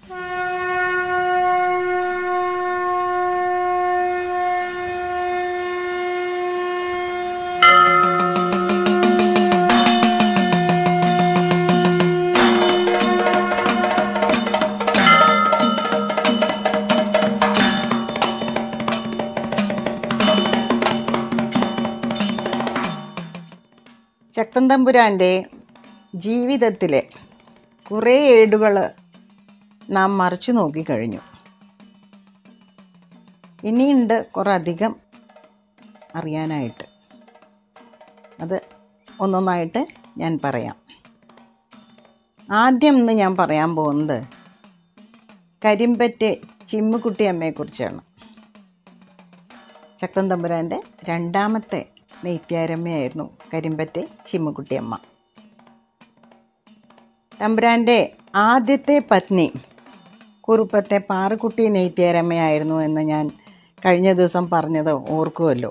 ശക്തൻ തമ്പുരാൻ്റെ ജീവിതത്തിലെ കുറേ ഏടുകൾ നാം മറിച്ചു നോക്കിക്കഴിഞ്ഞു ഇനിയുണ്ട് കുറേ അധികം അറിയാനായിട്ട് അത് ഒന്നൊന്നായിട്ട് ഞാൻ പറയാം ആദ്യം ഇന്ന് ഞാൻ പറയാൻ പോകുന്നത് കരിമ്പറ്റ് ചിമ്മുക്കുട്ടി അമ്മയെക്കുറിച്ചാണ് ശക്തൻ തമ്പുരാൻ്റെ രണ്ടാമത്തെ നെയ്ത്യാരമ്മയായിരുന്നു കരിമ്പറ്റ് ചിമ്മുക്കുട്ടിയമ്മ തമ്പുരാൻ്റെ ആദ്യത്തെ പത്നി കുറുപ്പത്തെ പാറക്കുട്ടി നെയ്ത്യാരമ്മയായിരുന്നു എന്ന് ഞാൻ കഴിഞ്ഞ ദിവസം പറഞ്ഞത് ഓർക്കുമല്ലോ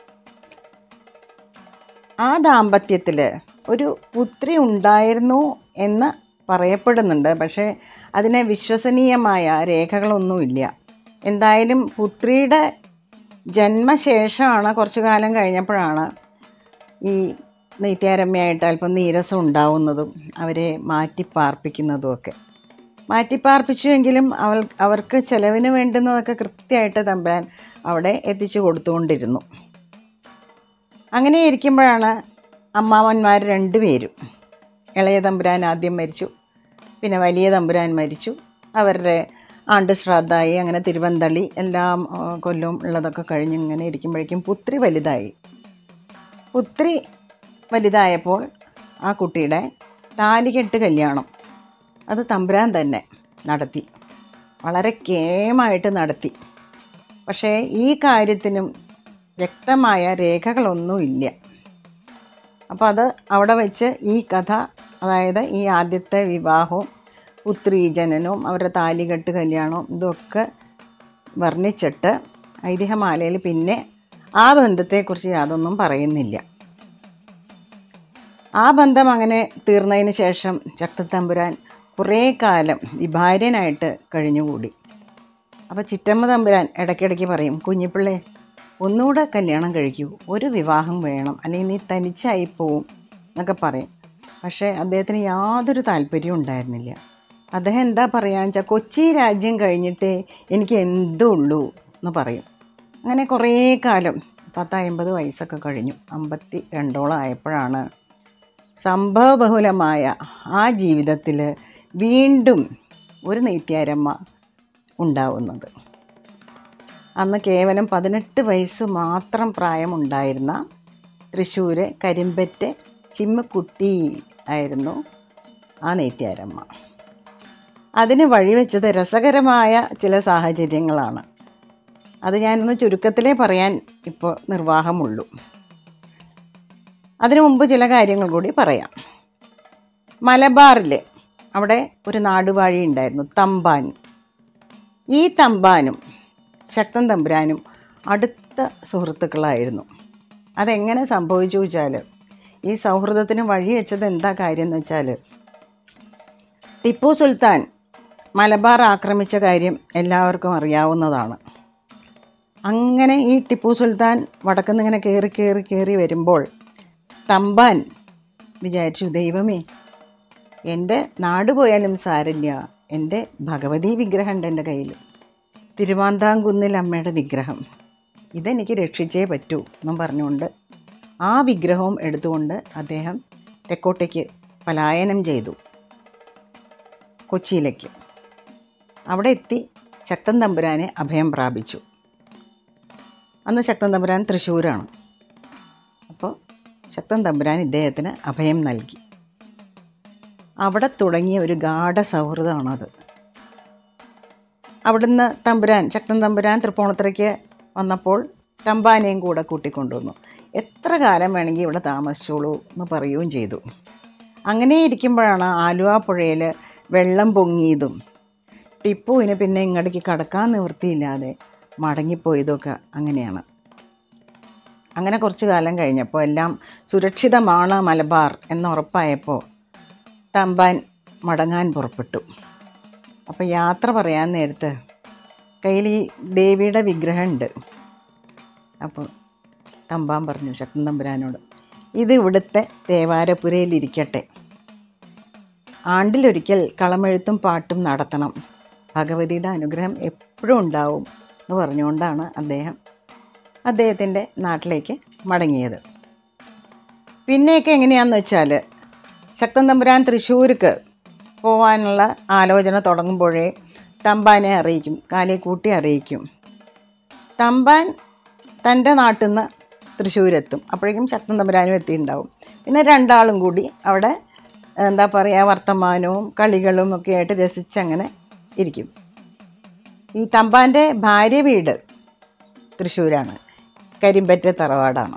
ആ ദാമ്പത്യത്തിൽ ഒരു പുത്രി ഉണ്ടായിരുന്നു എന്ന് പറയപ്പെടുന്നുണ്ട് പക്ഷേ അതിന് വിശ്വസനീയമായ രേഖകളൊന്നുമില്ല എന്തായാലും പുത്രിയുടെ ജന്മശേഷമാണ് കുറച്ചു കാലം കഴിഞ്ഞപ്പോഴാണ് ഈ നെയ്ത്യാരമ്മയായിട്ട് അല്പം നീരസം ഉണ്ടാവുന്നതും അവരെ മാറ്റിപ്പാർപ്പിക്കുന്നതുമൊക്കെ മാറ്റിപ്പാർപ്പിച്ചുവെങ്കിലും അവൾ അവർക്ക് ചെലവിന് വേണ്ടുന്നതൊക്കെ കൃത്യമായിട്ട് തമ്പുരാൻ അവിടെ എത്തിച്ചു കൊടുത്തുകൊണ്ടിരുന്നു അങ്ങനെ ഇരിക്കുമ്പോഴാണ് അമ്മാവന്മാർ രണ്ടുപേരും ഇളയ തമ്പുരാൻ ആദ്യം മരിച്ചു പിന്നെ വലിയ തമ്പുരാൻ മരിച്ചു അവരുടെ ആണ്ട് ശ്രാദ്ധായി അങ്ങനെ തിരുവന്തളി എല്ലാം ആ, കൊല്ലവും ഉള്ളതൊക്കെ കഴിഞ്ഞ് ഇങ്ങനെ ഇരിക്കുമ്പോഴേക്കും പുത്രി വലുതായി പുത്രി വലുതായപ്പോൾ ആ കുട്ടിയുടെ താലികെട്ട് കല്യാണം അത് തമ്പുരാൻ തന്നെ നടത്തി വളരെ കേമായിട്ട് നടത്തി പക്ഷേ ഈ കാര്യത്തിനും വ്യക്തമായ രേഖകളൊന്നുമില്ല അപ്പോൾ അത് അവിടെ വെച്ച് ഈ കഥ അതായത് ഈ ആദ്യത്തെ വിവാഹവും പുത്രി ജനനവും അവരുടെ താലികെട്ട് കല്യാണവും ഇതൊക്കെ വർണ്ണിച്ചിട്ട് ഐതിഹ്യമാലയിൽ പിന്നെ ആ ബന്ധത്തെക്കുറിച്ച് യാതൊന്നും പറയുന്നില്ല ആ ബന്ധം അങ്ങനെ തീർന്നതിന് ശേഷം ശക്തത്തമ്പുരാൻ കുറേ കാലം വിഭാര്യനായിട്ട് കഴിഞ്ഞുകൂടി അപ്പോൾ ചിറ്റമ്മ തമ്പുരാൻ ഇടയ്ക്കിടയ്ക്ക് പറയും കുഞ്ഞിപ്പിള്ളേ ഒന്നുകൂടെ കല്യാണം കഴിക്കൂ ഒരു വിവാഹം വേണം അല്ലെങ്കിൽ നീ തനിച്ചായി പോവും എന്നൊക്കെ പറയും പക്ഷേ അദ്ദേഹത്തിന് യാതൊരു താല്പര്യവും ഉണ്ടായിരുന്നില്ല അദ്ദേഹം എന്താ പറയുക വെച്ചാൽ കൊച്ചി രാജ്യം കഴിഞ്ഞിട്ടേ എനിക്ക് എന്തും ഉള്ളൂ എന്ന് പറയും അങ്ങനെ കുറേ കാലം പത്ത് അമ്പത് വയസ്സൊക്കെ കഴിഞ്ഞു അമ്പത്തി രണ്ടോളം ആയപ്പോഴാണ് സംഭവബഹുലമായ ആ ജീവിതത്തിൽ വീണ്ടും ഒരു നെയ്ത്യാരമ്മ ഉണ്ടാവുന്നത് അന്ന് കേവലം പതിനെട്ട് വയസ്സ് മാത്രം പ്രായമുണ്ടായിരുന്ന തൃശ്ശൂർ കരിമ്പറ്റ് ചിമ്മക്കുട്ടി ആയിരുന്നു ആ നെയ്ത്യാരമ്മ അതിന് വഴിവെച്ചത് രസകരമായ ചില സാഹചര്യങ്ങളാണ് അത് ഞാനൊന്ന് ചുരുക്കത്തിലേ പറയാൻ ഇപ്പോൾ നിർവാഹമുള്ളൂ അതിനു മുമ്പ് ചില കാര്യങ്ങൾ കൂടി പറയാം മലബാറിൽ അവിടെ ഒരു നാടുവാഴി ഉണ്ടായിരുന്നു തമ്പാൻ ഈ തമ്പാനും ശക്തൻ തമ്പുരാനും അടുത്ത സുഹൃത്തുക്കളായിരുന്നു അതെങ്ങനെ സംഭവിച്ചു വെച്ചാൽ ഈ സൗഹൃദത്തിന് വഴി വെച്ചത് എന്താ കാര്യം എന്ന് വെച്ചാൽ ടിപ്പു സുൽത്താൻ മലബാർ ആക്രമിച്ച കാര്യം എല്ലാവർക്കും അറിയാവുന്നതാണ് അങ്ങനെ ഈ ടിപ്പു സുൽത്താൻ വടക്കുന്ന് ഇങ്ങനെ കയറി കയറി കയറി വരുമ്പോൾ തമ്പാൻ വിചാരിച്ചു ദൈവമേ എൻ്റെ നാട് പോയാലും സാരില്ല എൻ്റെ ഭഗവതി വിഗ്രഹം ഉണ്ട് എൻ്റെ കയ്യിൽ തിരുവാന്താംകുന്നിൽ അമ്മയുടെ വിഗ്രഹം ഇതെനിക്ക് രക്ഷിച്ചേ പറ്റൂ എന്നും പറഞ്ഞുകൊണ്ട് ആ വിഗ്രഹവും എടുത്തുകൊണ്ട് അദ്ദേഹം തെക്കോട്ടേക്ക് പലായനം ചെയ്തു കൊച്ചിയിലേക്ക് അവിടെ എത്തി ശക്തൻ തമ്പുരാനെ അഭയം പ്രാപിച്ചു അന്ന് ശക്തൻ തമ്പുരാൻ തൃശ്ശൂരാണ് അപ്പോൾ ശക്തൻ തമ്പുരാൻ ഇദ്ദേഹത്തിന് അഭയം നൽകി അവിടെ തുടങ്ങിയ ഒരു ഗാഠ സൗഹൃദമാണത് അവിടുന്ന് തമ്പുരാൻ ശക്തൻ തമ്പുരാൻ തൃപ്പൂണിത്തറയ്ക്ക് വന്നപ്പോൾ തമ്പാനെയും കൂടെ കൂട്ടിക്കൊണ്ടുവന്നു എത്ര കാലം വേണമെങ്കിൽ ഇവിടെ താമസിച്ചോളൂ എന്ന് പറയുകയും ചെയ്തു അങ്ങനെ ഇരിക്കുമ്പോഴാണ് ആലുവ പുഴയിൽ വെള്ളം പൊങ്ങിയതും ടിപ്പുവിന് പിന്നെ ഇങ്ങോട്ടേക്ക് കടക്കാൻ നിവൃത്തിയില്ലാതെ മടങ്ങിപ്പോയതൊക്കെ അങ്ങനെയാണ് അങ്ങനെ കുറച്ചു കാലം കഴിഞ്ഞപ്പോൾ എല്ലാം സുരക്ഷിതമാണ് മലബാർ എന്ന് ഉറപ്പായപ്പോൾ തമ്പാൻ മടങ്ങാൻ പുറപ്പെട്ടു അപ്പോൾ യാത്ര പറയാൻ നേരത്ത് കയ്യിൽ ഈ ദേവിയുടെ വിഗ്രഹമുണ്ട് അപ്പോൾ തമ്പാൻ പറഞ്ഞു ശക്തൻ തമ്പുരാനോട് ഇത് ഇവിടുത്തെ ദേവാരപുരയിലിരിക്കട്ടെ ആണ്ടിലൊരിക്കൽ കളമെഴുത്തും പാട്ടും നടത്തണം ഭഗവതിയുടെ അനുഗ്രഹം എപ്പോഴും ഉണ്ടാവും എന്ന് പറഞ്ഞുകൊണ്ടാണ് അദ്ദേഹം അദ്ദേഹത്തിൻ്റെ നാട്ടിലേക്ക് മടങ്ങിയത് പിന്നെയൊക്കെ എങ്ങനെയാണെന്ന് വെച്ചാൽ ശക്തൻ തമ്പുരാൻ തൃശ്ശൂർക്ക് പോകാനുള്ള ആലോചന തുടങ്ങുമ്പോഴേ തമ്പാനെ അറിയിക്കും കാലേ കൂട്ടി അറിയിക്കും തമ്പാൻ തൻ്റെ നാട്ടിൽ നിന്ന് തൃശ്ശൂരെത്തും അപ്പോഴേക്കും ശക്തൻ തമ്പുരാനും എത്തിയിട്ടുണ്ടാവും പിന്നെ രണ്ടാളും കൂടി അവിടെ എന്താ പറയുക വർത്തമാനവും കളികളും ഒക്കെ ആയിട്ട് രസിച്ചങ്ങനെ ഇരിക്കും ഈ തമ്പാൻ്റെ ഭാര്യ വീട് തൃശ്ശൂരാണ് കരിമ്പറ്റ തറവാടാണ്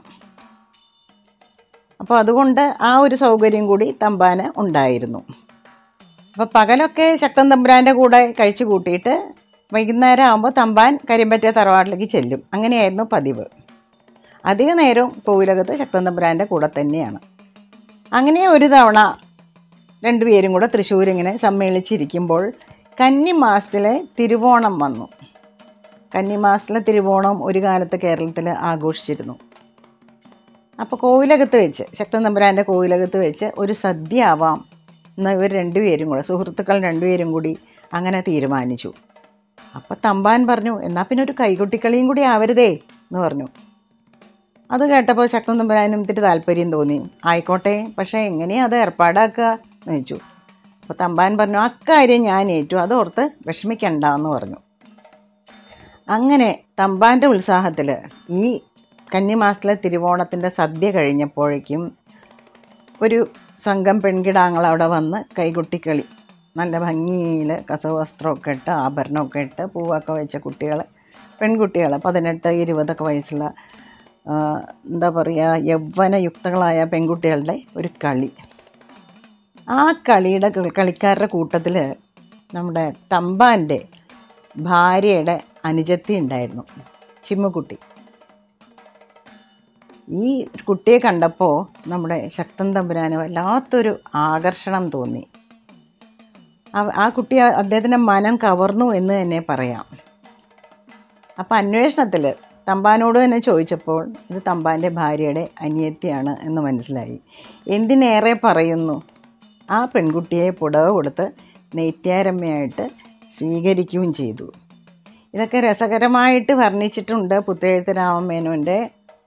അപ്പോൾ അതുകൊണ്ട് ആ ഒരു സൗകര്യം കൂടി തമ്പാന് ഉണ്ടായിരുന്നു അപ്പോൾ പകലൊക്കെ ശക്തൻ തമ്പുരാൻ്റെ കൂടെ കഴിച്ചു കൂട്ടിയിട്ട് വൈകുന്നേരം ആകുമ്പോൾ തമ്പാൻ കരിമ്പറ്റ തറവാട്ടിലേക്ക് ചെല്ലും അങ്ങനെയായിരുന്നു പതിവ് അധിക നേരവും കോവിലകത്ത് ശക്തൻ തമ്പുരാൻ്റെ കൂടെ തന്നെയാണ് അങ്ങനെ ഒരു തവണ രണ്ടുപേരും കൂടെ തൃശ്ശൂർ ഇങ്ങനെ സമ്മേളിച്ചിരിക്കുമ്പോൾ കന്നിമാസത്തിലെ തിരുവോണം വന്നു കന്നിമാസത്തിലെ തിരുവോണം ഒരു കാലത്ത് കേരളത്തിൽ ആഘോഷിച്ചിരുന്നു അപ്പോൾ കോവിലകത്ത് വെച്ച് ശക്തൻ തമ്പുരാൻ്റെ കോവിലകത്ത് വെച്ച് ഒരു സദ്യ ആവാം എന്ന് ഇവർ രണ്ടുപേരും കൂടെ സുഹൃത്തുക്കൾ രണ്ടുപേരും കൂടി അങ്ങനെ തീരുമാനിച്ചു അപ്പോൾ തമ്പാൻ പറഞ്ഞു എന്നാൽ പിന്നെ ഒരു കൈകൊട്ടിക്കളിയും കൂടി ആവരുതേ എന്ന് പറഞ്ഞു അത് കേട്ടപ്പോൾ ശക്തൻ തമ്പുരാനും ഇത്തിരി താല്പര്യം തോന്നി ആയിക്കോട്ടെ പക്ഷേ എങ്ങനെയാ അത് ഏർപ്പാടാക്കുക എന്ന് ചോദിച്ചു അപ്പോൾ തമ്പാൻ പറഞ്ഞു അക്കാര്യം ഞാൻ ഏറ്റു അത് ഓർത്ത് വിഷമിക്കണ്ട എന്ന് പറഞ്ഞു അങ്ങനെ തമ്പാൻ്റെ ഉത്സാഹത്തിൽ ഈ കന്നിമാസത്തിലെ തിരുവോണത്തിൻ്റെ സദ്യ കഴിഞ്ഞപ്പോഴേക്കും ഒരു സംഘം പെൺകിടാങ്ങൾ അവിടെ വന്ന് കൈകൊട്ടിക്കളി നല്ല ഭംഗിയിൽ കസവസ്ത്രമൊക്കെ ഇട്ട് ആഭരണമൊക്കെ ഇട്ട് പൂവൊക്കെ വെച്ച കുട്ടികൾ പെൺകുട്ടികൾ പതിനെട്ട് ഇരുപതൊക്കെ വയസ്സുള്ള ആ, എന്താ പറയുക യൗവനയുക്തകളായ പെൺകുട്ടികളുടെ ഒരു കളി ആ കളിയുടെ കളി- കളിക്കാരുടെ കൂട്ടത്തിൽ നമ്മുടെ തമ്പാൻ്റെ ഭാര്യയുടെ അനുജത്തി ഉണ്ടായിരുന്നു ചിമ്മുക്കുട്ടി ഈ കുട്ടിയെ കണ്ടപ്പോൾ നമ്മുടെ ശക്തൻ തമ്പുരാന് വല്ലാത്തൊരു ആകർഷണം തോന്നി അവ- ആ കുട്ടി അദ്ദേഹത്തിൻ്റെ മനം കവർന്നു എന്ന് തന്നെ പറയാം അപ്പം അന്വേഷണത്തിൽ തമ്പാനോട് തന്നെ ചോദിച്ചപ്പോൾ ഇത് തമ്പാൻ്റെ ഭാര്യയുടെ അനിയത്തിയാണ് എന്ന് മനസ്സിലായി എന്തിനേറെ പറയുന്നു ആ പെൺകുട്ടിയെ പുടവ കൊടുത്ത് നെയ്ത്യാരമ്മയായിട്ട് സ്വീകരിക്കുകയും ചെയ്തു ഇതൊക്കെ രസകരമായിട്ട് വർണ്ണിച്ചിട്ടുണ്ട് പുത്തേഴുത്ത് രാമമേനോൻ്റെ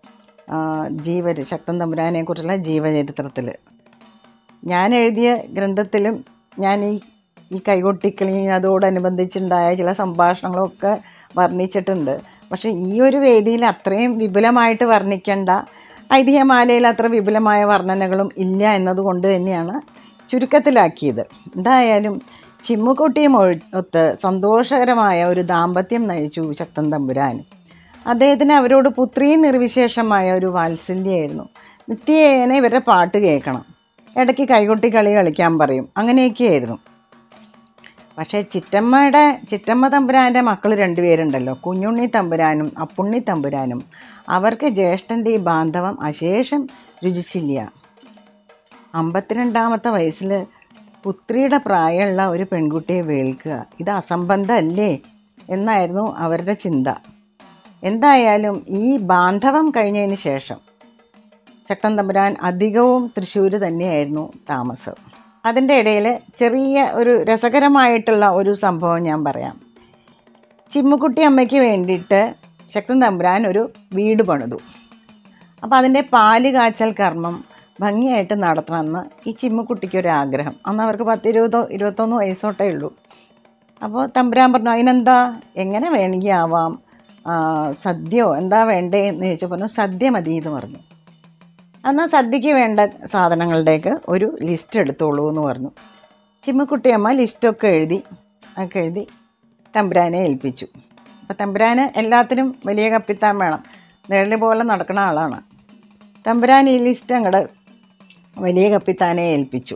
ജീവ ശക്തൻ തമ്പുരാനെക്കുറിച്ചുള്ള ജീവചരിത്രത്തിൽ ഞാൻ എഴുതിയ ഗ്രന്ഥത്തിലും ഞാൻ ഈ ഈ കൈകൊട്ടിക്കളി അതോടനുബന്ധിച്ചുണ്ടായ ചില സംഭാഷണങ്ങളൊക്കെ വർണ്ണിച്ചിട്ടുണ്ട് പക്ഷേ ഈ ഒരു വേദിയിൽ അത്രയും വിപുലമായിട്ട് വർണ്ണിക്കേണ്ട ഐതിഹ്യമാലയിൽ അത്ര വിപുലമായ വർണ്ണനകളും ഇല്ല എന്നതുകൊണ്ട് തന്നെയാണ് ചുരുക്കത്തിലാക്കിയത് എന്തായാലും ചിമ്മുക്കുട്ടിയും ഒഴി- ഒത്ത് സന്തോഷകരമായ ഒരു ദാമ്പത്യം നയിച്ചു ശക്തൻ തമ്പുരാൻ അദ്ദേഹത്തിന് അവരോട് പുത്രീ നിർവിശേഷമായ ഒരു വാത്സല്യമായിരുന്നു നിത്യേന ഇവരുടെ പാട്ട് കേൾക്കണം ഇടയ്ക്ക് കൈകൊട്ടി കളി കളിക്കാൻ പറയും അങ്ങനെയൊക്കെയായിരുന്നു പക്ഷേ ചിറ്റമ്മയുടെ ചിറ്റമ്മ തമ്പുരാൻ്റെ മക്കൾ രണ്ടുപേരുണ്ടല്ലോ കുഞ്ഞുണ്ണി തമ്പുരാനും അപ്പുണ്ണി തമ്പുരാനും അവർക്ക് ജ്യേഷ്ഠൻ്റെ ഈ ബാന്ധവം അശേഷം രുചിച്ചില്ല അമ്പത്തിരണ്ടാമത്തെ വയസ്സിൽ പുത്രിയുടെ പ്രായമുള്ള ഒരു പെൺകുട്ടിയെ വേൾക്കുക ഇത് അസംബന്ധമല്ലേ എന്നായിരുന്നു അവരുടെ ചിന്ത എന്തായാലും ഈ ബാന്ധവം കഴിഞ്ഞതിന് ശേഷം ശക്തൻ തമ്പുരാൻ അധികവും തൃശ്ശൂർ തന്നെയായിരുന്നു താമസം അതിൻ്റെ ഇടയിൽ ചെറിയ ഒരു രസകരമായിട്ടുള്ള ഒരു സംഭവം ഞാൻ പറയാം ചിമ്മുക്കുട്ടി അമ്മയ്ക്ക് വേണ്ടിയിട്ട് ശക്തൻ തമ്പുരാൻ ഒരു വീട് പണിതു അപ്പോൾ അതിൻ്റെ പാല് കാച്ചൽ കർമ്മം ഭംഗിയായിട്ട് നടത്തണമെന്ന് ഈ ചിമ്മുക്കുട്ടിക്ക് ഒരു ആഗ്രഹം അന്ന് അവർക്ക് പത്ത് ഇരുപതോ ഇരുപത്തൊന്ന് വയസ്സോട്ടേ ഉള്ളൂ അപ്പോൾ തമ്പുരാൻ പറഞ്ഞു അതിനെന്താ എങ്ങനെ വേണമെങ്കിൽ ആവാം ആ, സദ്യയോ എന്താ വേണ്ടേ എന്ന് ചോദിച്ചപ്പോൾ പറഞ്ഞു സദ്യ മതി എന്ന് പറഞ്ഞു എന്നാൽ സദ്യക്ക് വേണ്ട സാധനങ്ങളുടെയൊക്കെ ഒരു ലിസ്റ്റ് എടുത്തോളൂ എന്ന് പറഞ്ഞു ചിമ്മിക്കുട്ടിയമ്മ ലിസ്റ്റൊക്കെ എഴുതി ഒക്കെ എഴുതി തമ്പുരാനെ ഏൽപ്പിച്ചു അപ്പോൾ തമ്പുരാന് എല്ലാത്തിനും വലിയ കപ്പിത്താൻ വേണം നിഴല് പോലെ നടക്കുന്ന ആളാണ് തമ്പുരാൻ ഈ ലിസ്റ്റ് അങ്ങോട്ട് വലിയ കപ്പിത്താനെ ഏൽപ്പിച്ചു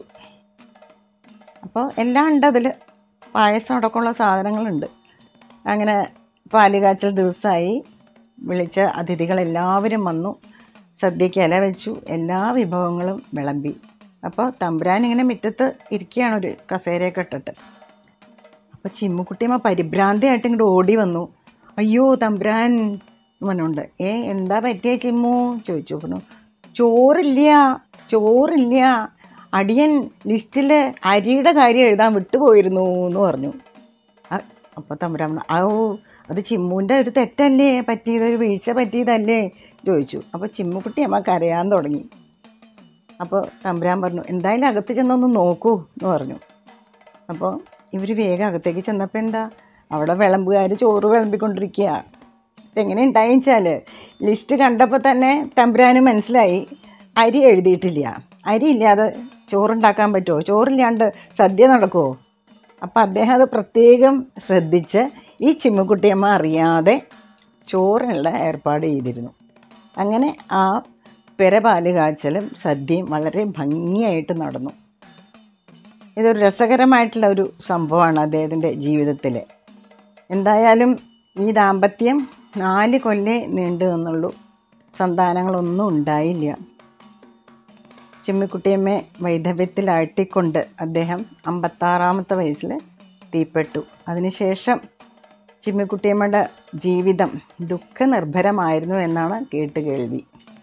അപ്പോൾ എല്ലാം ഉണ്ട് അതിൽ പായസം അടക്കമുള്ള സാധനങ്ങളുണ്ട് അങ്ങനെ പാലുകാച്ചൽ ദിവസമായി വിളിച്ച അതിഥികളെല്ലാവരും വന്നു സദ്യയ്ക്ക് ഇല വെച്ചു എല്ലാ വിഭവങ്ങളും വിളമ്പി അപ്പോൾ തമ്പുരാൻ ഇങ്ങനെ മുറ്റത്ത് ഇരിക്കുകയാണ് ഒരു കസേരയൊക്കെ ഇട്ടിട്ട് അപ്പോൾ ചിമ്മുക്കുട്ടിയമ്മ പരിഭ്രാന്തിയായിട്ട് ഇങ്ങോട്ട് ഓടി വന്നു അയ്യോ തമ്പുരാൻ എന്ന് പറഞ്ഞുകൊണ്ട് ഏ എന്താ പറ്റിയ ചിമ്മു ചോദിച്ചു പറഞ്ഞു ചോറില്ല ചോറില്ല അടിയൻ ലിസ്റ്റിൽ അരിയുടെ കാര്യം എഴുതാൻ വിട്ടുപോയിരുന്നു എന്ന് പറഞ്ഞു അ- അപ്പോൾ തമ്പുരാൻ പറഞ്ഞു, ആ ഓ അത് ചിമ്മുവിൻ്റെ ഒരു തെറ്റല്ലേ പറ്റിയത് ഒരു വീഴ്ച പറ്റിയതല്ലേ ചോദിച്ചു അപ്പോൾ ചിമ്മുക്കുട്ടി അമ്മ കരയാൻ തുടങ്ങി അപ്പോൾ തമ്പുരാൻ പറഞ്ഞു എന്തായാലും അകത്ത് ചെന്നൊന്ന് നോക്കൂ എന്ന് പറഞ്ഞു അപ്പോൾ ഇവർ വേഗം അകത്തേക്ക് ചെന്നപ്പോൾ എന്താ അവിടെ വിളമ്പുകാർ ചോറ് വിളമ്പിക്കൊണ്ടിരിക്കുക എങ്ങനെ ഉണ്ടായെന്ന് വെച്ചാൽ ലിസ്റ്റ് കണ്ടപ്പോൾ തന്നെ തമ്പുരാന് മനസ്സിലായി അരി എഴുതിയിട്ടില്ല അരി ഇല്ലാതെ ചോറുണ്ടാക്കാൻ പറ്റുമോ ചോറില്ലാണ്ട് സദ്യ നടക്കുമോ അപ്പം അദ്ദേഹം അത് പ്രത്യേകം ശ്രദ്ധിച്ച് ഈ ചിമ്മുക്കുട്ടിയമ്മ അറിയാതെ ചോറിനുള്ള ഏർപ്പാട് ചെയ്തിരുന്നു അങ്ങനെ ആ പെരപാല് കാച്ചലും സദ്യയും വളരെ ഭംഗിയായിട്ട് നടന്നു ഇതൊരു രസകരമായിട്ടുള്ള ഒരു സംഭവമാണ് അദ്ദേഹത്തിൻ്റെ ജീവിതത്തിൽ എന്തായാലും ഈ ദാമ്പത്യം നാല് കൊല്ലേ നീണ്ടു നിന്നുള്ളൂ സന്താനങ്ങളൊന്നും ഉണ്ടായില്ല ചിമ്മിക്കുട്ടിയമ്മയെ വൈധവ്യത്തിലാഴ്ത്തിക്കൊണ്ട് അദ്ദേഹം അമ്പത്താറാമത്തെ വയസ്സിൽ തീപ്പെട്ടു അതിനുശേഷം ചിമ്മിക്കുട്ടിയമ്മയുടെ ജീവിതം ദുഃഖനിർഭരമായിരുന്നു എന്നാണ് കേട്ടുകേൾവി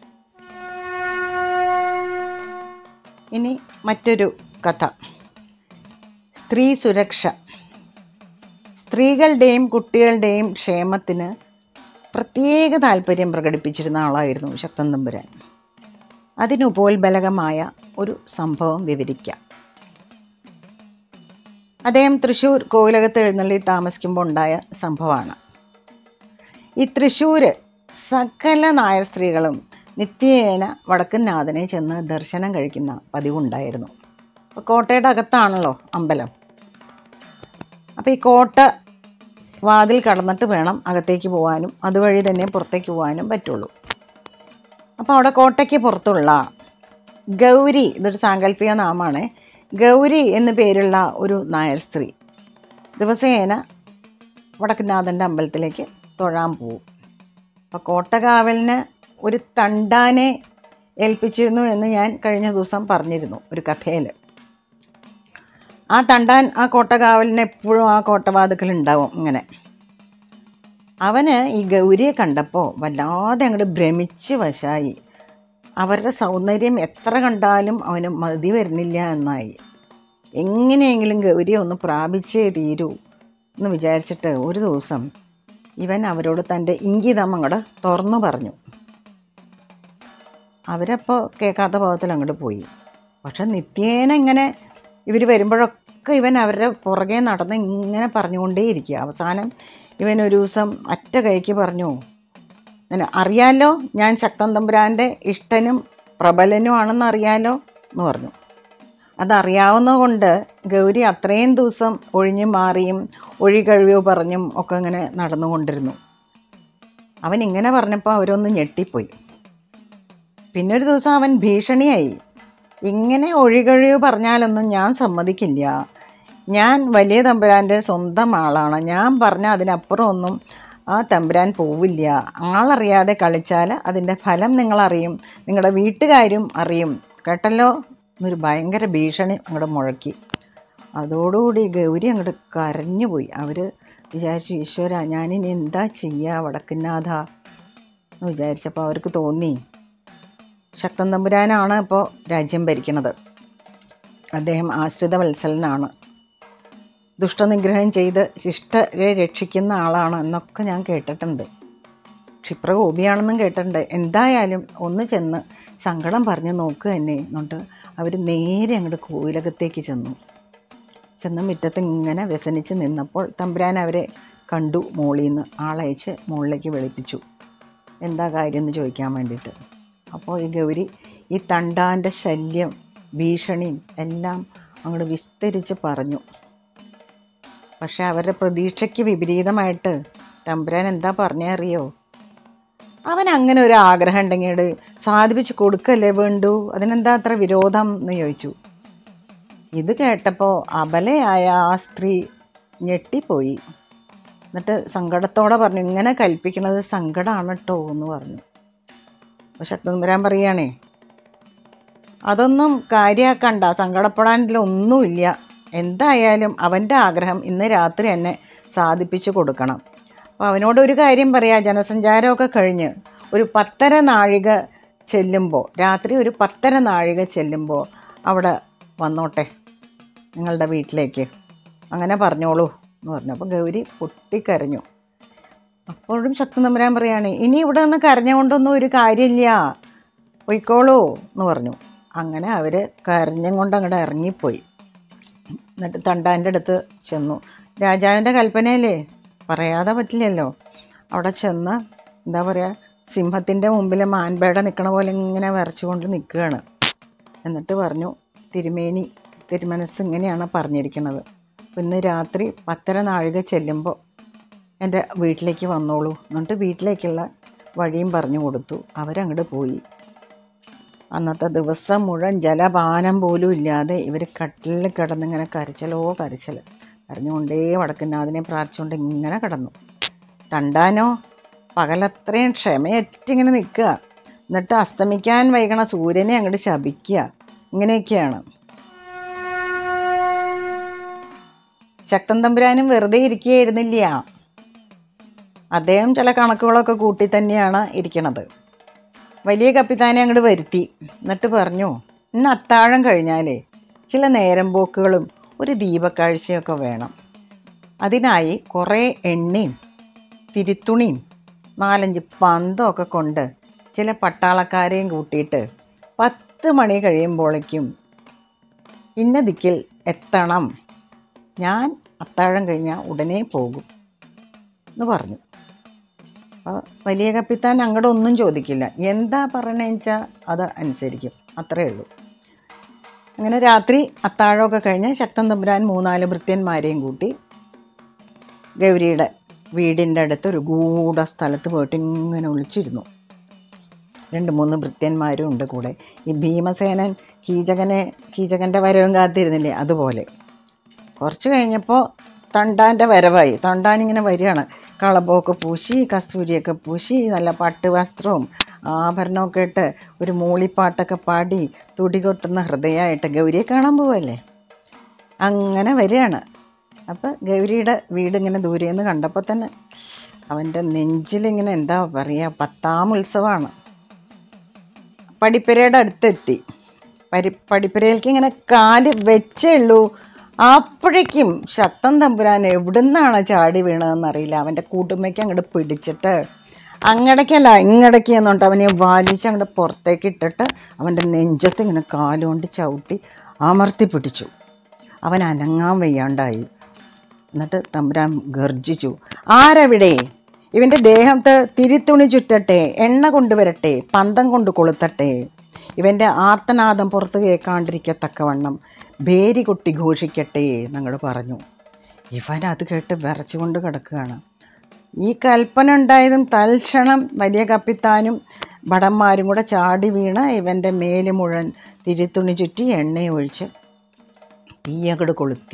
ഇനി മറ്റൊരു കഥ സ്ത്രീ സുരക്ഷ സ്ത്രീകളുടെയും കുട്ടികളുടെയും ക്ഷേമത്തിന് പ്രത്യേക താല്പര്യം പ്രകടിപ്പിച്ചിരുന്ന ആളായിരുന്നു ശക്തൻ തമ്പുരാൻ അതിനുപോൽബലകമായ ഒരു സംഭവം വിവരിക്കാം അദ്ദേഹം തൃശ്ശൂർ കോവിലകത്ത് എഴുന്നള്ളി താമസിക്കുമ്പോൾ ഉണ്ടായ സംഭവമാണ് ഈ തൃശ്ശൂർ സകല നായർ സ്ത്രീകളും നിത്യേന വടക്കൻനാഥനെ ചെന്ന് ദർശനം കഴിക്കുന്ന പതിവുണ്ടായിരുന്നു അപ്പോൾ കോട്ടയുടെ അകത്താണല്ലോ അമ്പലം അപ്പോൾ ഈ കോട്ട വാതിൽ കടന്നിട്ട് വേണം അകത്തേക്ക് പോകാനും അതുവഴി തന്നെ പുറത്തേക്ക് പോകാനും പറ്റുള്ളൂ അപ്പോൾ അവിടെ കോട്ടയ്ക്ക് പുറത്തുള്ള ഗൗരി ഇതൊരു സാങ്കല്പിക നാമാണ് ഗൗരി എന്നു പേരുള്ള ഒരു നായർ സ്ത്രീ ദിവസേന വടക്കുനാഥൻ്റെ അമ്പലത്തിലേക്ക് തൊഴാൻ പോവും അപ്പോൾ കോട്ടകാവലിന് ഒരു തണ്ടാനെ ഏൽപ്പിച്ചിരുന്നു എന്ന് ഞാൻ കഴിഞ്ഞ ദിവസം പറഞ്ഞിരുന്നു ഒരു കഥയിൽ ആ തണ്ടാൻ ആ കോട്ടകാവലിന് എപ്പോഴും ആ കോട്ടവാതുക്കൽ ഉണ്ടാവും ഇങ്ങനെ അവന് ഈ ഗൗരിയെ കണ്ടപ്പോൾ വല്ലാതെ അങ്ങോട്ട് ഭ്രമിച്ച് വശായി അവരുടെ സൗന്ദര്യം എത്ര കണ്ടാലും അവന് മതി വരുന്നില്ല എന്നായി എങ്ങനെയെങ്കിലും ഗൗരിയെ ഒന്ന് പ്രാപിച്ചേ തീരൂ എന്ന് വിചാരിച്ചിട്ട് ഒരു ദിവസം ഇവൻ അവരോട് തൻ്റെ ഇംഗിതം അങ്ങോട്ട് തുറന്നു പറഞ്ഞു അവരപ്പോൾ കേൾക്കാത്ത ഭാഗത്തിൽ അങ്ങോട്ട് പോയി പക്ഷെ നിത്യേന ഇങ്ങനെ ഇവർ വരുമ്പോഴൊക്കെ ഇവൻ അവരുടെ പുറകെ നടന്ന് ഇങ്ങനെ പറഞ്ഞുകൊണ്ടേയിരിക്കുക അവസാനം ഇവൻ ഒരു ദിവസം അറ്റ കൈക്ക് പറഞ്ഞു "നിന- അറിയാലോ ഞാൻ ശക്തൻ തമ്പുരാൻ്റെ ഇഷ്ടനും പ്രബലനും ആണെന്ന് അറിയാലോ എന്ന് പറഞ്ഞു അതറിയാവുന്നത് കൊണ്ട് ഗൗരി അത്രയും ദിവസം ഒഴിഞ്ഞു മാറിയും ഒഴികഴിവോ പറഞ്ഞും ഒക്കെ ഇങ്ങനെ നടന്നുകൊണ്ടിരുന്നു അവൻ ഇങ്ങനെ പറഞ്ഞപ്പോൾ അവരൊന്ന് ഞെട്ടിപ്പോയി പിന്നെ ഒരു ദിവസം അവൻ ഭീഷണിയായി ഇങ്ങനെ ഒഴികഴിവ് പറഞ്ഞാലൊന്നും ഞാൻ സമ്മതിക്കില്ല ഞാൻ വലിയ തമ്പുരാൻ്റെ സ്വന്തം ആളാണ് ഞാൻ പറഞ്ഞ അതിനപ്പുറം ഒന്നും ആ തമ്പുരാൻ പോവില്ല ആളറിയാതെ കളിച്ചാൽ അതിൻ്റെ ഫലം നിങ്ങളറിയും നിങ്ങളുടെ വീട്ടുകാരും അറിയും കേട്ടല്ലോ എന്നൊരു ഭയങ്കര ഭീഷണി അങ്ങോട്ട് മുഴക്കി അതോടുകൂടി ഗൗരി അങ്ങോട്ട് കരഞ്ഞുപോയി അവർ വിചാരിച്ചു ഈശ്വര ഞാനിനി എന്താ ചെയ്യുക വടക്കുന്നാഥ എന്ന് വിചാരിച്ചപ്പോൾ അവർക്ക് തോന്നി ശക്തൻ തമ്പുരാനാണ് ഇപ്പോൾ രാജ്യം ഭരിക്കുന്നത് അദ്ദേഹം ആശ്രിത വത്സലനാണ് ദുഷ്ടനിഗ്രഹം ചെയ്ത് ശിഷ്ടരെ രക്ഷിക്കുന്ന ആളാണ് എന്നൊക്കെ ഞാൻ കേട്ടിട്ടുണ്ട് ക്ഷിപ്രകോപിയാണെന്നും കേട്ടിട്ടുണ്ട് എന്തായാലും ഒന്ന് ചെന്ന് സങ്കടം പറഞ്ഞ് നോക്കുക തന്നെ എന്നിട്ട് അവർ നേരെ അങ്ങോട്ട് കോവിലകത്തേക്ക് ചെന്നു ചെന്ന് മുറ്റത്ത് ഇങ്ങനെ വ്യസനിച്ച് നിന്നപ്പോൾ തമ്പുരാൻ അവരെ കണ്ടു മോളിൽ നിന്ന് ആളയച്ച് മുകളിലേക്ക് വെളുപ്പിച്ചു എന്താ കാര്യം എന്ന് ചോദിക്കാൻ വേണ്ടിയിട്ട് അപ്പോൾ ഈ ഗൗരി ഈ തണ്ടാൻ്റെ ശല്യം ഭീഷണിയും എല്ലാം അങ്ങോട്ട് വിസ്തരിച്ച് പറഞ്ഞു പക്ഷെ അവരുടെ പ്രതീക്ഷയ്ക്ക് വിപരീതമായിട്ട് തമ്പുരാൻ എന്താ പറഞ്ഞേ അറിയോ അവൻ അങ്ങനെ ഒരു ആഗ്രഹം ഉണ്ടെങ്കിൽ സാധിപ്പിച്ച് കൊടുക്കല്ലേ വേണ്ടു അതിനെന്താ അത്ര വിരോധം എന്ന് ചോദിച്ചു ഇത് കേട്ടപ്പോൾ അബലയായ ആ സ്ത്രീ ഞെട്ടിപ്പോയി എന്നിട്ട് സങ്കടത്തോടെ പറഞ്ഞു ഇങ്ങനെ കൽപ്പിക്കുന്നത് സങ്കടമാണ് കേട്ടോ എന്ന് പറഞ്ഞു അപ്പോൾ ശക്തമ്പുരാൻ പറയുകയാണേ അതൊന്നും കാര്യമാക്കണ്ട സങ്കടപ്പെടാനില്ല ഒന്നുമില്ല എന്തായാലും അവൻ്റെ ആഗ്രഹം ഇന്ന് രാത്രി എന്നെ സാധിപ്പിച്ചു കൊടുക്കണം അപ്പോൾ അവനോട് ഒരു കാര്യം പറയാം ജനസഞ്ചാരമൊക്കെ കഴിഞ്ഞ് ഒരു പത്തര നാഴിക ചെല്ലുമ്പോൾ രാത്രി ഒരു പത്തര നാഴിക ചെല്ലുമ്പോൾ അവിടെ വന്നോട്ടെ നിങ്ങളുടെ വീട്ടിലേക്ക് അങ്ങനെ പറഞ്ഞോളൂ എന്ന് പറഞ്ഞു അപ്പോൾ ഗൗരി പൊട്ടിക്കരഞ്ഞു അപ്പോഴും ശക്തി തമ്പുരാൻ പറയാണ് ഇനി ഇവിടെ നിന്ന് കരഞ്ഞുകൊണ്ടൊന്നും ഒരു കാര്യമില്ല പൊയ്ക്കോളൂ എന്ന് പറഞ്ഞു അങ്ങനെ അവർ കരഞ്ഞും കൊണ്ട് അങ്ങോട്ട് ഇറങ്ങിപ്പോയി എന്നിട്ട് തണ്ടാൻ്റെ അടുത്ത് ചെന്നു രാജാവിൻ്റെ കൽപ്പനയല്ലേ പറയാതെ പറ്റില്ലല്ലോ അവിടെ ചെന്ന് എന്താ പറയുക സിംഹത്തിൻ്റെ മുമ്പിൽ മാൻപേട നിൽക്കണ പോലെ ഇങ്ങനെ വരച്ചുകൊണ്ട് നിൽക്കുകയാണ് എന്നിട്ട് പറഞ്ഞു തിരുമേനി തിരുമനസ് ഇങ്ങനെയാണ് പറഞ്ഞിരിക്കുന്നത് അപ്പോൾ ഇന്ന് രാത്രി പത്തര നാഴിക ചെല്ലുമ്പോൾ എൻ്റെ വീട്ടിലേക്ക് വന്നോളൂ എന്നിട്ട് വീട്ടിലേക്കുള്ള വഴിയും പറഞ്ഞു കൊടുത്തു അവരങ്ങോട്ട് പോയി അന്നത്തെ ദിവസം മുഴുവൻ ജലപാനം പോലും ഇല്ലാതെ ഇവർ കട്ടിലിൽ കിടന്നിങ്ങനെ കരച്ചലോ കരച്ചൽ കരഞ്ഞുകൊണ്ടേ വടക്കുന്നാഥിനെ പ്രാർത്ഥിച്ചുകൊണ്ട് ഇങ്ങനെ കിടന്നു തണ്ടാനോ പകലത്രയും ക്ഷമയറ്റിങ്ങനെ നിൽക്കുക എന്നിട്ട് അസ്തമിക്കാൻ വൈകണ സൂര്യനെ അങ്ങോട്ട് ശപിക്കുക ഇങ്ങനെയൊക്കെയാണ് ശക്തൻ തമ്പുരാനും വെറുതെ ഇരിക്കുകയായിരുന്നില്ല അദ്ദേഹം ചില കണക്കുകളൊക്കെ കൂട്ടി തന്നെയാണ് ഇരിക്കണത് വലിയ കപ്പിത്താനെ അങ്ങോട്ട് വരുത്തി എന്നിട്ട് പറഞ്ഞു ഇന്ന് അത്താഴം കഴിഞ്ഞാലേ ചില നേരം പോക്കുകളും ഒരു ദീപക്കാഴ്ചയൊക്കെ വേണം അതിനായി കുറേ എണ്ണയും തിരിത്തുണിയും നാലഞ്ച് പന്തമൊക്കെ കൊണ്ട് ചില പട്ടാളക്കാരെയും കൂട്ടിയിട്ട് പത്ത് മണി കഴിയുമ്പോഴേക്കും ഇന്ന ദിക്കിൽ എത്തണം ഞാൻ അത്താഴം കഴിഞ്ഞാൽ ഉടനെ പോകും എന്ന് പറഞ്ഞു അപ്പോൾ വലിയ കപ്പിത്താൻ അങ്ങോട്ട് ഒന്നും ചോദിക്കില്ല എന്താ പറയണതെന്ന് വെച്ചാൽ അത് അനുസരിക്കും അത്രയേ ഉള്ളൂ അങ്ങനെ രാത്രി അത്താഴമൊക്കെ കഴിഞ്ഞ് ശക്തൻ തമ്പുരാൻ മൂന്നാല് ഭൃത്യന്മാരെയും കൂട്ടി ഗൗരിയുടെ വീടിൻ്റെ അടുത്ത് ഒരു ഗൂഢ സ്ഥലത്ത് പോയിട്ട് ഇങ്ങനെ ഒളിച്ചിരുന്നു രണ്ട് മൂന്ന് ഭൃത്യന്മാരും ഉണ്ട് കൂടെ ഈ ഭീമസേനൻ കീചകനെ കീചകൻ്റെ വരവും കാത്തിരുന്നില്ലേ അതുപോലെ കുറച്ച് കഴിഞ്ഞപ്പോൾ തണ്ടാൻ്റെ വരവായി തണ്ടാൻ ഇങ്ങനെ വരികയാണ് കളബൊക്കെ പൂശി കസ്തൂരിയൊക്കെ പൂശി നല്ല പട്ട് വസ്ത്രവും ആഭരണമൊക്കെ ഇട്ട് ഒരു മൂളിപ്പാട്ടൊക്കെ പാടി തുടികൊട്ടുന്ന ഹൃദയമായിട്ട് ഗൗരിയെ കാണാൻ പോവല്ലേ അങ്ങനെ വരികയാണ് അപ്പോൾ ഗൗരിയുടെ വീട് ഇങ്ങനെ ദൂരെ നിന്ന് കണ്ടപ്പോൾ തന്നെ അവൻ്റെ നെഞ്ചിലിങ്ങനെ എന്താ പറയുക പത്താം ഉത്സവമാണ് പടിപ്പരയുടെ അടുത്തെത്തി പരി പടിപ്പരയിലേക്ക് ഇങ്ങനെ കാല് വെച്ചേ ഉള്ളൂ അപ്പോഴേക്കും ശക്തൻ തമ്പുരാൻ എവിടുന്നാണ് ചാടി വീണതെന്നറിയില്ല അവൻ്റെ കൂട്ടുമ്മയ്ക്ക് അങ്ങോട്ട് പിടിച്ചിട്ട് അങ്ങടക്കല്ല ഇങ്ങടക്ക് എന്നുണ്ട് അവനെ വലിച്ച് അങ്ങോട്ട് പുറത്തേക്ക് ഇട്ടിട്ട് അവൻ്റെ നെഞ്ചത്ത് ഇങ്ങനെ കാലുകൊണ്ട് ചവിട്ടി അമർത്തി പിടിച്ചു അവൻ അനങ്ങാൻ വയ്യാണ്ടായി എന്നിട്ട് തമ്പുരാൻ ഗർജിച്ചു ആരെവിടെ ഇവൻ്റെ ദേഹത്ത് തിരിത്തുണി ചുറ്റട്ടെ എണ്ണ കൊണ്ടുവരട്ടെ പന്തം കൊണ്ട് കൊളുത്തട്ടെ ഇവൻ്റെ ആർത്തനാദം പുറത്ത് കേൾക്കാണ്ടിരിക്കത്തക്കവണ്ണം ഭേരി കൊട്ടി ഘോഷിക്കട്ടെ എന്നങ്ങൾ പറഞ്ഞു ഇവൻ അത് കേട്ട് വിറച്ചുകൊണ്ട് കിടക്കുകയാണ് ഈ കൽപ്പന ഉണ്ടായതും തൽക്ഷണം വലിയ കപ്പിത്താനും ഭടന്മാരും കൂടെ ചാടി വീണ് ഇവൻ്റെ മേല് മുഴുവൻ തിരിത്തുണി ചുറ്റി എണ്ണയെ ഒഴിച്ച് തീയങ്ങട് കൊളുത്തി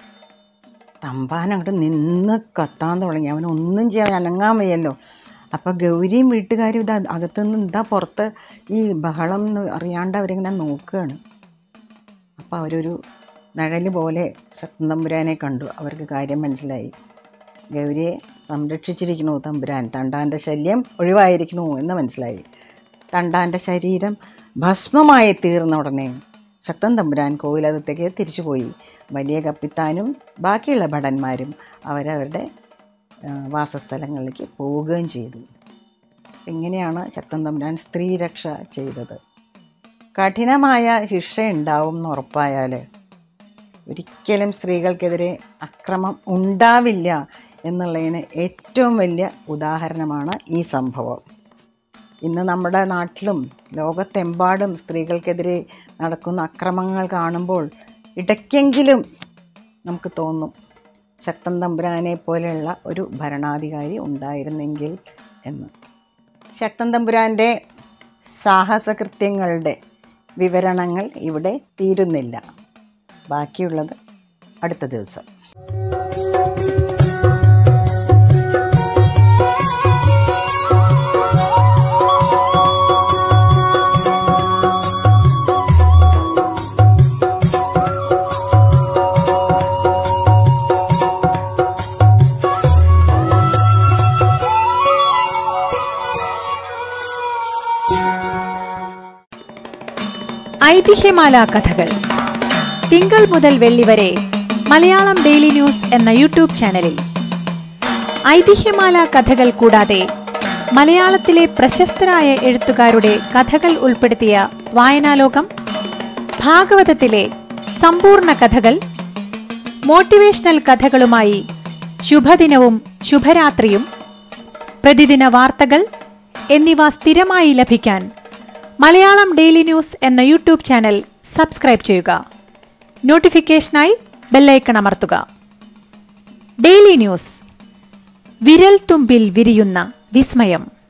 തമ്പാൻ അങ്ങോട്ട് നിന്ന് കത്താൻ തുടങ്ങി അവനൊന്നും ചെയ്യാൻ അനങ്ങാൻ വയ്യല്ലോ അപ്പോൾ ഗൗരിയും വീട്ടുകാരും ഇത് അകത്തുനിന്ന് എന്താ പുറത്ത് ഈ ബഹളം എന്ന് അറിയാണ്ട് അവരിങ്ങനെ നോക്കുകയാണ് അപ്പോൾ അവരൊരു നിഴൽ പോലെ ശക്തൻ തമ്പുരാനെ കണ്ടു അവർക്ക് കാര്യം മനസ്സിലായി ഗൗരിയെ സംരക്ഷിച്ചിരിക്കണു തമ്പുരാൻ തണ്ടാൻ്റെ ശല്യം ഒഴിവായിരിക്കണു എന്ന് മനസ്സിലായി തണ്ടാൻ്റെ ശരീരം ഭസ്മമായി തീർന്ന ഉടനെ ശക്തൻ തമ്പുരാൻ കോവിലകത്തേക്ക് തിരിച്ചുപോയി വലിയ കപ്പിത്താനും ബാക്കിയുള്ള ഭടന്മാരും അവരവരുടെ ആ, വാസസ്ഥലങ്ങളിലേക്ക് പോവുകയും ചെയ്തു ഇങ്ങനെയാണ് ശക്തൻ തമ്പുരാൻ സ്ത്രീരക്ഷ ചെയ്തത് കഠിനമായ ശിക്ഷ ഉണ്ടാവും എന്ന് ഉറപ്പായാൽ ഒരിക്കലും സ്ത്രീകൾക്കെതിരെ അക്രമം ഉണ്ടാവില്ല എന്നുള്ളതിന് ഏറ്റവും വലിയ ഉദാഹരണമാണ് ഈ സംഭവം ഇന്ന് നമ്മുടെ നാട്ടിലും ലോകത്തെമ്പാടും സ്ത്രീകൾക്കെതിരെ നടക്കുന്ന അക്രമങ്ങൾ കാണുമ്പോൾ ഇടയ്ക്കെങ്കിലും നമുക്ക് തോന്നും ശക്തൻ തമ്പുരാനെ പോലെയുള്ള ഒരു ഭരണാധികാരി ഉണ്ടായിരുന്നെങ്കിൽ എന്ന് ശക്തൻ തമ്പുരാൻ്റെ സാഹസകൃത്യങ്ങളുടെ വിവരണങ്ങൾ ഇവിടെ തീരുന്നില്ല ബാക്കിയുള്ളത് അടുത്ത ദിവസം ഐതിഹ്യമാല കഥകൾ തിങ്കൾ മുതൽ വെള്ളി വരെ മലയാളം ഡെയിലി ന്യൂസ് എന്ന യൂട്യൂബ് ചാനലിൽ ഐതിഹ്യമാല കഥകൾ കൂടാതെ മലയാളത്തിലെ പ്രശസ്തരായ എഴുത്തുകാരുടെ കഥകൾ ഉൾപ്പെടുത്തിയ വായനാലോകം ഭാഗവതത്തിലെ സമ്പൂർണ്ണ കഥകൾ മോട്ടിവേഷണൽ കഥകളുമായി ശുഭദിനവും ശുഭരാത്രിയും പ്രതിദിന വാർത്തകൾ എന്നിവ സ്ഥിരമായി ലഭിക്കാൻ മലയാളം ഡെയിലി ന്യൂസ് എന്ന യൂട്യൂബ് ചാനൽ സബ്സ്ക്രൈബ് ചെയ്യുക നോട്ടിഫിക്കേഷനായി ബെല്ലൈക്കൺ അമർത്തുക ഡെയിലി ന്യൂസ് വിരൽ തുമ്പിൽ വിരിയുന്ന വിസ്മയം